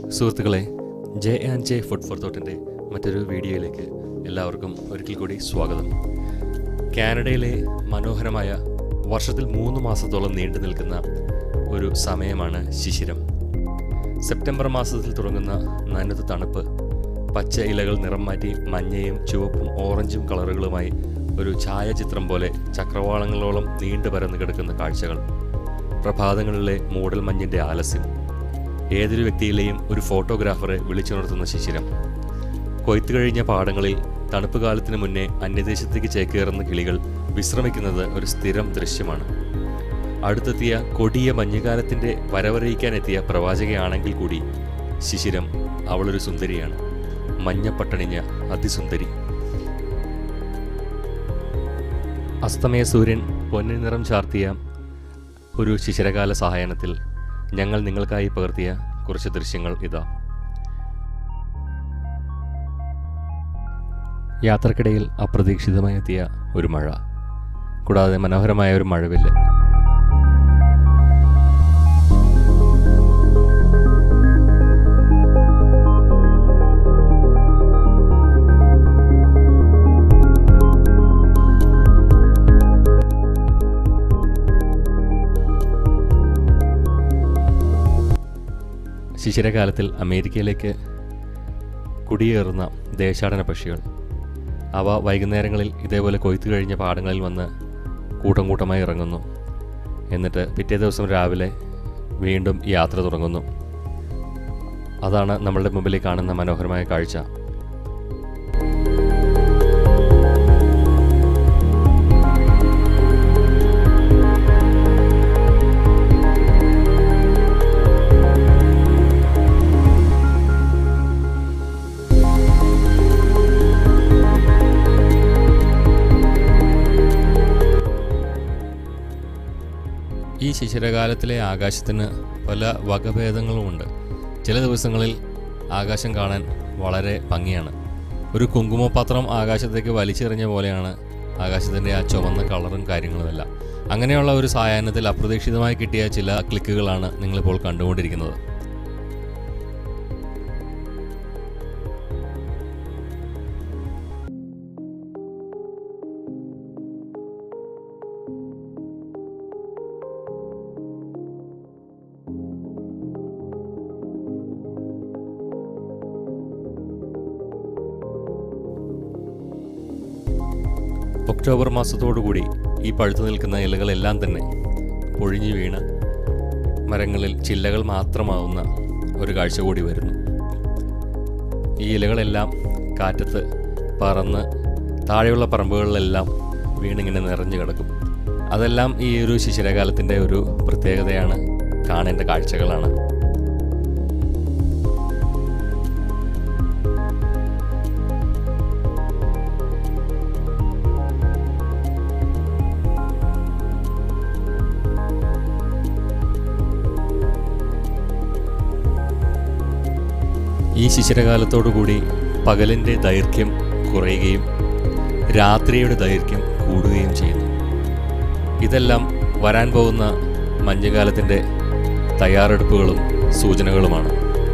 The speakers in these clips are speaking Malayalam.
സുഹൃത്തുക്കളെ J and J food for തോട്ടിൻ്റെ മറ്റൊരു വീഡിയോയിലേക്ക് എല്ലാവർക്കും ഒരിക്കൽ കൂടി സ്വാഗതം കാനഡയിലെ മനോഹരമായ വർഷത്തിൽ മൂന്ന് മാസത്തോളം നീണ്ടു നിൽക്കുന്ന ഒരു സമയമാണ് ശിശിരം സെപ്റ്റംബർ മാസത്തിൽ തുടങ്ങുന്ന നനുത്ത തണുപ്പ് പച്ച ഇലകൾ നിറം മാറ്റി മഞ്ഞയും ചുവപ്പും ഓറഞ്ചും കളറുകളുമായി ഒരു ഛായാചിത്രം പോലെ ചക്രവാളങ്ങളോളം നീണ്ടു പരന്നു കിടക്കുന്ന കാഴ്ചകൾ പ്രഭാതങ്ങളിലെ മൂടൽ മഞ്ഞിൻ്റെ ആലസ്യം ഏതൊരു വ്യക്തിയിലെയും ഒരു ഫോട്ടോഗ്രാഫറെ വിളിച്ചുണർത്തുന്ന ശിശിരം കൊയ്ത്തു കഴിഞ്ഞ പാടങ്ങളിൽ തണുപ്പ് കാലത്തിന് മുന്നേ അന്യദേശത്തേക്ക് ചേക്കേറുന്ന കിളികൾ വിശ്രമിക്കുന്നത് ഒരു സ്ഥിരം ദൃശ്യമാണ് അടുത്തെത്തിയ കൊടിയ മഞ്ഞുകാലത്തിൻ്റെ വരവറിയിക്കാനെത്തിയ പ്രവാചകയാണെങ്കിൽ കൂടി ശിശിരം അവളൊരു സുന്ദരിയാണ് മഞ്ഞപ്പട്ടണിഞ്ഞ അതിസുന്ദരി അസ്തമയ സൂര്യൻ പൊന്നിൻ നിറം ചാർത്തിയ ഒരു ശിശിരകാല സഹായനത്തിൽ ഞങ്ങൾ നിങ്ങൾക്കായി പകർത്തിയ കുറച്ച് ദൃശ്യങ്ങൾ ഇതാ യാത്രക്കിടയിൽ അപ്രതീക്ഷിതമായി എത്തിയ ഒരു മഴ കൂടാതെ മനോഹരമായ ഒരു മഴവില്ല് ശിശിരകാലത്തിൽ അമേരിക്കയിലേക്ക് കുടിയേറുന്ന ദേശാടന പക്ഷികൾ അവ വൈകുന്നേരങ്ങളിൽ ഇതേപോലെ കൊയ്ത്തു കഴിഞ്ഞ പാടങ്ങളിൽ വന്ന് കൂട്ടം കൂട്ടമായി ഇറങ്ങുന്നു എന്നിട്ട് പിറ്റേ ദിവസം രാവിലെ വീണ്ടും യാത്ര തുടങ്ങുന്നു അതാണ് നമ്മളുടെ മുമ്പിൽ കാണുന്ന മനോഹരമായ കാഴ്ച ഈ ശിശിരകാലത്തിലെ ആകാശത്തിന് പല വകഭേദങ്ങളുമുണ്ട് ചില ദിവസങ്ങളിൽ ആകാശം കാണാൻ വളരെ ഭംഗിയാണ് ഒരു കുങ്കുമപാത്രം ആകാശത്തേക്ക് വലിച്ചെറിഞ്ഞ പോലെയാണ് ആകാശത്തിൻ്റെ ആ ചുവന്ന കളറും കാര്യങ്ങളുമെല്ലാം അങ്ങനെയുള്ള ഒരു സായാഹ്നത്തിൽ അപ്രതീക്ഷിതമായി കിട്ടിയ ചില ക്ലിക്കുകളാണ് നിങ്ങളിപ്പോൾ കണ്ടുകൊണ്ടിരിക്കുന്നത് ഒക്ടോബർ മാസത്തോടുകൂടി ഈ പഴുത്തു നിൽക്കുന്ന ഇലകളെല്ലാം തന്നെ പൊഴിഞ്ഞു വീണ് മരങ്ങളിൽ ചില്ലകൾ മാത്രമാവുന്ന ഒരു കാഴ്ച കൂടി വരുന്നു ഈ ഇലകളെല്ലാം കാറ്റത്ത് പറന്ന് താഴെയുള്ള പറമ്പുകളിലെല്ലാം വീണിങ്ങനെ നിറഞ്ഞു കിടക്കും അതെല്ലാം ഈ ഒരു ശിശിരകാലത്തിൻ്റെ ഒരു പ്രത്യേകതയാണ് കാണേണ്ട കാഴ്ചകളാണ് ഈ ശിശിരകാലത്തോടുകൂടി പകലിൻ്റെ ദൈർഘ്യം കുറയുകയും രാത്രിയുടെ ദൈർഘ്യം കൂടുകയും ചെയ്യുന്നു ഇതെല്ലാം വരാൻ പോകുന്ന മഞ്ഞുകാലത്തിൻ്റെ തയ്യാറെടുപ്പുകളും സൂചനകളുമാണ്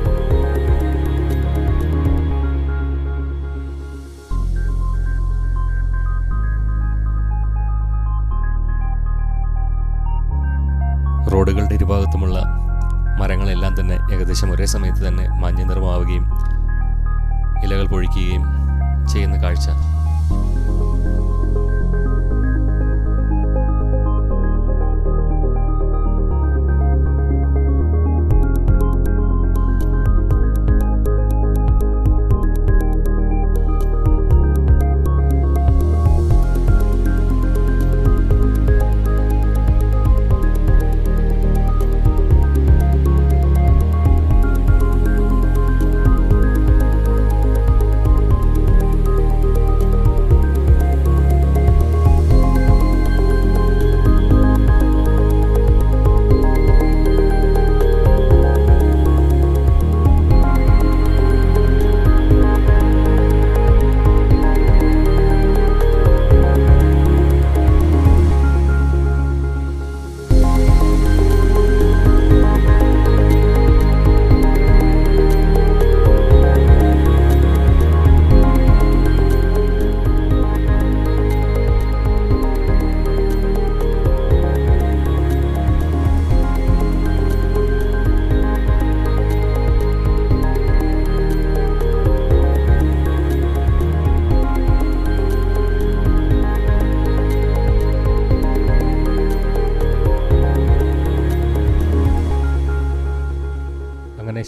റോഡുകളുടെ ഇരുഭാഗത്തുമുള്ള മരങ്ങളെല്ലാം തന്നെ ഏകദേശം ഒരേ സമയത്ത് തന്നെ മഞ്ഞ നിറമാവുകയും ഇലകൾ പൊഴിക്കുകയും ചെയ്യുന്ന കാഴ്ച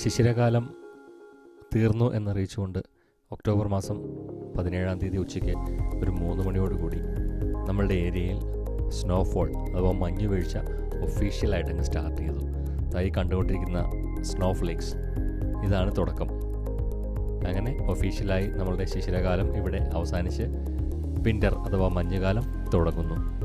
ശിശിരകാലം തീർന്നു എന്നറിയിച്ചുകൊണ്ട് ഒക്ടോബർ മാസം പതിനേഴാം തീയതി ഉച്ചയ്ക്ക് ഒരു മൂന്ന് മണിയോടുകൂടി നമ്മളുടെ ഏരിയയിൽ സ്നോഫോൾ അഥവാ മഞ്ഞ് വീഴ്ച ഒഫീഷ്യലായിട്ട് അങ്ങ് സ്റ്റാർട്ട് ചെയ്തു തായി കണ്ടുകൊണ്ടിരിക്കുന്ന സ്നോ ഫ്ലേക്സ് ഇതാണ് തുടക്കം അങ്ങനെ ഒഫീഷ്യലായി നമ്മളുടെ ശിശിരകാലം ഇവിടെ അവസാനിച്ച് വിൻ്റർ അഥവാ മഞ്ഞുകാലം തുടങ്ങുന്നു